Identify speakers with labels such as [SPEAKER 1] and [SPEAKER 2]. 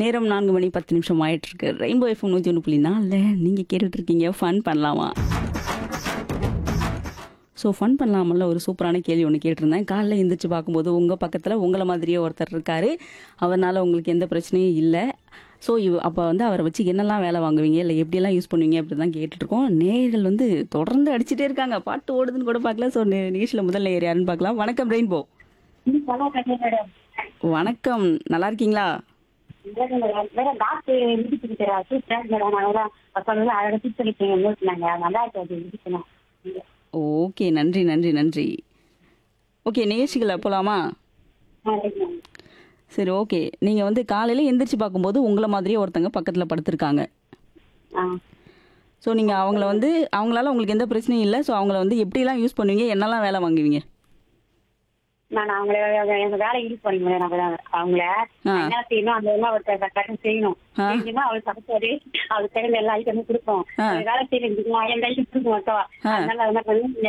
[SPEAKER 1] நேரம் நான்கு மணி பத்து நிமிஷம் ஆயிட்டு இருக்கு ரெயின்போ எஃப்எம் நூற்றி ஒன்று புள்ளி நாலில் நீங்கள் கேட்டுட்டு இருக்கீங்க ஃபன் பண்ணலாமா ஸோ ஃபன் பண்ணலாமல்ல ஒரு சூப்பரான கேள்வி ஒன்று கேட்டிருந்தேன் காலைல எந்திரிச்சு பார்க்கும்போது உங்கள் பக்கத்தில் உங்களை மாதிரியே ஒருத்தர் இருக்காரு அவர்னால உங்களுக்கு எந்த பிரச்சனையும் இல்லை ஸோ இவ் அப்போ வந்து அவரை வச்சு என்னெல்லாம் வேலை வாங்குவீங்க இல்லை எப்படியெல்லாம் யூஸ் பண்ணுவீங்க அப்படி தான் கேட்டுட்ருக்கோம் நேயர்கள் வந்து தொடர்ந்து அடிச்சிட்டே இருக்காங்க பாட்டு ஓடுதுன்னு கூட பார்க்கல ஸோ நிகழ்ச்சியில் முதல்ல ஏர் யாருன்னு பார்க்கலாம் வணக்கம் ரெயின்போ
[SPEAKER 2] மேடம்
[SPEAKER 1] வணக்கம் நல்லா இருக்கீங்களா
[SPEAKER 2] மேடம் டாக்டர் இடிச்சு சூப்பர் மேடம் அதெல்லாம் சொல்லி அழகாக சூப்பர் நோட்டினாங்க நல்லா இருக்கு அது இடிக்கணும்
[SPEAKER 1] ஓகே நன்றி நன்றி நன்றி ஓகே நிகழ்ச்சிகளை போகலாமா சரி ஓகே நீங்கள் வந்து காலையில் எந்திரிச்சு பார்க்கும்போது உங்களை மாதிரியே ஒருத்தங்க பக்கத்தில் படுத்திருக்காங்க
[SPEAKER 2] ஆ
[SPEAKER 1] ஸோ நீங்கள் அவங்கள வந்து அவங்களால உங்களுக்கு எந்த பிரச்சனையும் இல்லை ஸோ அவங்கள வந்து எப்படிலாம் யூஸ் பண்ணுவீங்க என்னெல்லாம் வேலை வாங்குவீங்க
[SPEAKER 2] நான் அவங்கள எங்க வேலை யூஸ் பண்ணிக்கிறேன் நான் அவங்கள
[SPEAKER 1] ஆ.
[SPEAKER 2] என்ன செய்யணும் அந்த எல்லாம் ஒரு கரெக்டாக செய்யணும்
[SPEAKER 1] ஆ.
[SPEAKER 2] செஞ்சுன்னா அவளுக்கு சமைச்சாரு அவளுக்கு கையில எல்லா ஐட்டமும் கொடுப்போம்
[SPEAKER 1] ஆ.
[SPEAKER 2] அவளுக்கு வேலை செய்யறதுக்கு என் கையில கொடுக்க மாட்டோம்
[SPEAKER 1] ஆ.
[SPEAKER 2] அதனால என்ன பண்ணி